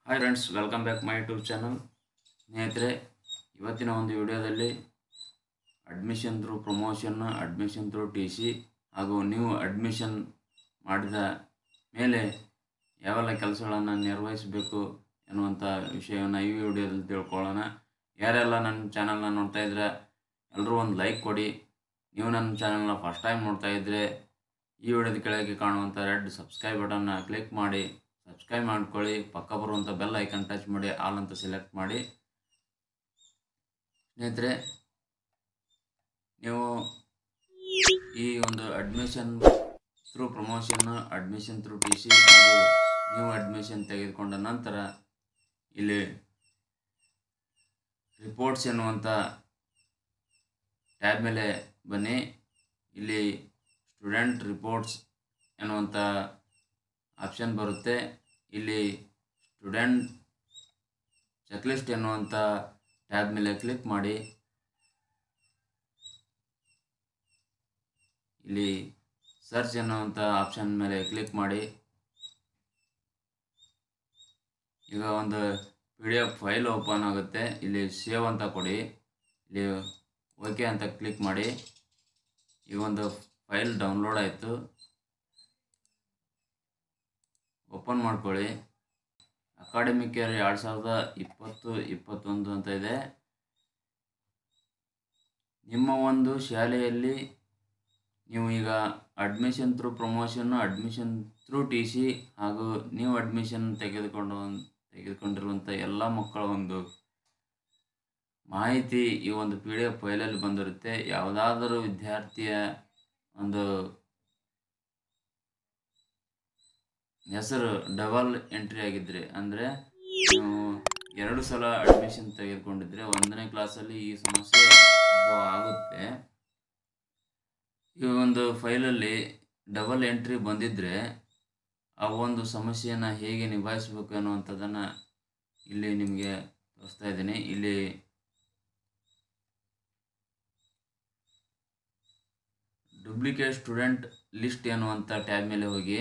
hi friends welcome back my YouTube channel ಸ್ನೇಹಿತರೆ ಇವತ್ತಿನ ಒಂದು ವಿಡಿಯೋದಲ್ಲಿ admission through promotion admission through T C ಹಾಗೂ ನೀವು ಅಡ್ಮಿಷನ್ ಮಾಡಿದ ಮೇಲೆ ಯಾವೆಲ್ಲ ಕೆಲಸಗಳನ್ನು ನಿರ್ವಹಿಸಬೇಕು ಎನ್ನುವಂಥ ವಿಷಯವನ್ನು ಈ ವಿಡಿಯೋದಲ್ಲಿ ತಿಳ್ಕೊಳ್ಳೋಣ ಯಾರೆಲ್ಲ ನನ್ನ ಚಾನಲ್ನ ನೋಡ್ತಾ ಇದ್ರೆ ಎಲ್ಲರೂ ಒಂದು ಲೈಕ್ ಕೊಡಿ ನೀವು ನನ್ನ ಚಾನಲ್ನ ಫಸ್ಟ್ ಟೈಮ್ ನೋಡ್ತಾ ಇದ್ದರೆ ಈ ವಿಡಿಯೋದ ಕೆಳಗೆ ಕಾಣುವಂಥ ರೆಡ್ ಸಬ್ಸ್ಕ್ರೈಬ್ ಬಟನ್ನ ಕ್ಲಿಕ್ ಮಾಡಿ ಸಬ್ಸ್ಕ್ರೈಬ್ ಮಾಡ್ಕೊಳ್ಳಿ ಪಕ್ಕ ಬರುವಂಥ ಬೆಲ್ ಐಕನ್ ಟಚ್ ಮಾಡಿ ಆಲ್ ಅಂತ ಸೆಲೆಕ್ಟ್ ಮಾಡಿ ಸ್ನೇಹಿತರೆ ನೀವು ಈ ಒಂದು admission through promotion admission through T C ಹಾಗೂ ನೀವು ಅಡ್ಮಿಷನ್ ತೆಗೆದುಕೊಂಡ ನಂತರ ಇಲ್ಲಿ ರಿಪೋರ್ಟ್ಸ್ ಎನ್ನುವಂಥ ಟ್ಯಾಬ್ ಮೇಲೆ ಬನ್ನಿ ಇಲ್ಲಿ ಸ್ಟೂಡೆಂಟ್ ರಿಪೋರ್ಟ್ಸ್ ಎನ್ನುವಂಥ ಆಪ್ಷನ್ ಬರುತ್ತೆ ಇಲ್ಲಿ ಸ್ಟೂಡೆಂಟ್ ಚೆಕ್ಲಿಸ್ಟ್ ಎನ್ನುವಂಥ ಟ್ಯಾಬ್ ಮೇಲೆ ಕ್ಲಿಕ್ ಮಾಡಿ ಇಲ್ಲಿ ಸರ್ಚ್ ಎನ್ನುವಂಥ ಆಪ್ಷನ್ ಮೇಲೆ ಕ್ಲಿಕ್ ಮಾಡಿ ಈಗ ಒಂದು P D F file open ಆಗುತ್ತೆ ಇಲ್ಲಿ ಸೇವ್ ಅಂತ ಕೊಡಿ ಇಲ್ಲಿ ಓಕೆ ಅಂತ ಕ್ಲಿಕ್ ಮಾಡಿ ಈಗ ಒಂದು ಫೈಲ್ ಡೌನ್ಲೋಡ್ ಆಯಿತು ಓಪನ್ ಮಾಡ್ಕೊಳ್ಳಿ ಅಕಾಡೆಮಿಕ್ ಇಯರ್ ಎರಡು ಸಾವಿರದ ಇಪ್ಪತ್ತು ಇಪ್ಪತ್ತೊಂದು ಅಂತ ಇದೆ ನಿಮ್ಮ ಒಂದು ಶಾಲೆಯಲ್ಲಿ ನೀವು ಈಗ ಅಡ್ಮಿಷನ್ ಥ್ರೂ ಪ್ರಮೋಷನ್ನು ಅಡ್ಮಿಷನ್ ಥ್ರೂ ಟಿ ಸಿ ಹಾಗೂ ನೀವು ಅಡ್ಮಿಷನ್ ತೆಗೆದುಕೊಂಡು ತೆಗೆದುಕೊಂಡಿರುವಂಥ ಎಲ್ಲ ಮಕ್ಕಳ ಒಂದು ಮಾಹಿತಿ ಈ ಒಂದು ಪಿ ಡಿ ಎಫ್ ಫೈಲಲ್ಲಿ ಬಂದಿರುತ್ತೆ ಯಾವುದಾದರೂ ವಿದ್ಯಾರ್ಥಿಯ ಒಂದು ಹೆಸರು ಡಬಲ್ ಎಂಟ್ರಿ ಆಗಿದ್ದರೆ ಅಂದರೆ ನೀವು ಎರಡು ಸಲ ಅಡ್ಮಿಷನ್ ತೆಗೆದುಕೊಂಡಿದ್ರೆ ಒಂದನೇ ಕ್ಲಾಸಲ್ಲಿ ಈ ಸಮಸ್ಯೆ ಉದ್ಭವ ಆಗುತ್ತೆ ಈ ಒಂದು ಫೈಲಲ್ಲಿ ಡಬಲ್ ಎಂಟ್ರಿ ಬಂದಿದ್ದರೆ ಆ ಒಂದು ಸಮಸ್ಯೆಯನ್ನು ಹೇಗೆ ನಿಭಾಯಿಸಬೇಕು ಅನ್ನುವಂಥದ್ದನ್ನು ಇಲ್ಲಿ ನಿಮಗೆ ತೋರಿಸ್ತಾ ಇದ್ದೀನಿ ಇಲ್ಲಿ ಡುಪ್ಲಿಕೇಟ್ ಸ್ಟೂಡೆಂಟ್ ಲಿಸ್ಟ್ ಎನ್ನುವಂಥ ಟ್ಯಾಬ್ ಮೇಲೆ ಹೋಗಿ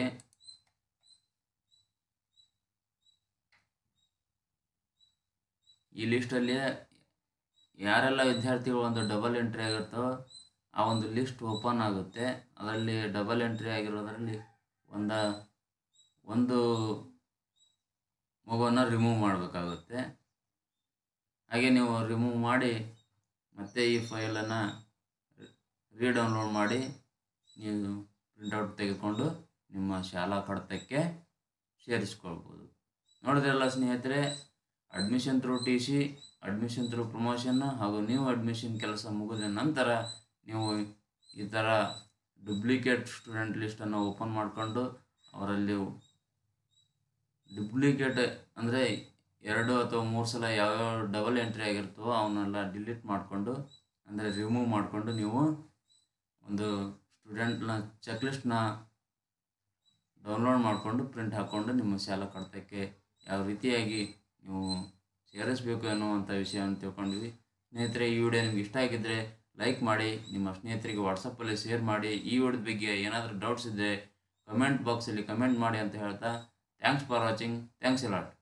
ಈ ಲಿಸ್ಟಲ್ಲಿ ಯಾರೆಲ್ಲ ವಿದ್ಯಾರ್ಥಿಗಳು ಒಂದು ಡಬಲ್ ಎಂಟ್ರಿ ಆಗಿರ್ತೋ ಆ ಒಂದು ಲಿಸ್ಟ್ ಓಪನ್ ಆಗುತ್ತೆ ಅದರಲ್ಲಿ ಡಬಲ್ ಎಂಟ್ರಿ ಆಗಿರೋದರಲ್ಲಿ ಒಂದು ಒಂದು ಮಗುವನ್ನು ರಿಮೂವ್ ಮಾಡಬೇಕಾಗುತ್ತೆ ಹಾಗೆ ನೀವು ರಿಮೂವ್ ಮಾಡಿ ಮತ್ತೆ ಈ ಫೈಲನ್ನು ರೀಡೌನ್ಲೋಡ್ ಮಾಡಿ ನೀವು ಪ್ರಿಂಟೌಟ್ ತೆಗೆದುಕೊಂಡು ನಿಮ್ಮ ಶಾಲಾ ಕಡತಕ್ಕೆ ಸೇರಿಸ್ಕೊಳ್ಬೋದು ನೋಡಿದ್ರಲ್ಲ ಸ್ನೇಹಿತರೆ admission through T C admission through promotion ಹಾಗೂ ನೀವು ಅಡ್ಮಿಷನ್ ಕೆಲಸ ಮುಗಿದ ನಂತರ ನೀವು ಈ ಥರ ಡುಪ್ಲಿಕೇಟ್ ಸ್ಟೂಡೆಂಟ್ ಲಿಸ್ಟನ್ನು ಓಪನ್ ಮಾಡಿಕೊಂಡು ಅವರಲ್ಲಿ ಡುಪ್ಲಿಕೇಟ್ ಅಂದರೆ ಎರಡು ಅಥವಾ ಮೂರು ಸಲ ಯಾವ್ಯಾವ ಡಬಲ್ ಎಂಟ್ರಿ ಆಗಿರ್ತವೋ ಅವನ್ನೆಲ್ಲ ಡಿಲೀಟ್ ಮಾಡಿಕೊಂಡು ಅಂದರೆ ರಿಮೂವ್ ಮಾಡಿಕೊಂಡು ನೀವು ಒಂದು ಸ್ಟೂಡೆಂಟ್ನ ಚೆಕ್ಲಿಸ್ಟ್ನ ಡೌನ್ಲೋಡ್ ಮಾಡಿಕೊಂಡು ಪ್ರಿಂಟ್ ಹಾಕ್ಕೊಂಡು ನಿಮ್ಮ ಶಾಲಾ ಕಡತಕ್ಕೆ ಯಾವ ರೀತಿಯಾಗಿ ನೀವು ಸೇರಿಸಬೇಕು ಅನ್ನುವಂಥ ವಿಷಯವನ್ನು ತಿಳ್ಕೊಂಡ್ವಿ ಸ್ನೇಹಿತರೆ ಈ ವಿಡಿಯೋ ನಿಮ್ಗೆ ಇಷ್ಟ ಆಗಿದ್ದರೆ ಲೈಕ್ ಮಾಡಿ ನಿಮ್ಮ ಸ್ನೇಹಿತರಿಗೆ ವಾಟ್ಸಪ್ಪಲ್ಲಿ ಶೇರ್ ಮಾಡಿ ಈ ವಿಡಿಯೋದ ಬಗ್ಗೆ ಏನಾದರೂ ಡೌಟ್ಸ್ ಇದ್ದರೆ ಕಮೆಂಟ್ ಬಾಕ್ಸಲ್ಲಿ ಕಮೆಂಟ್ ಮಾಡಿ ಅಂತ ಹೇಳ್ತಾ thanks for watching thanks a lot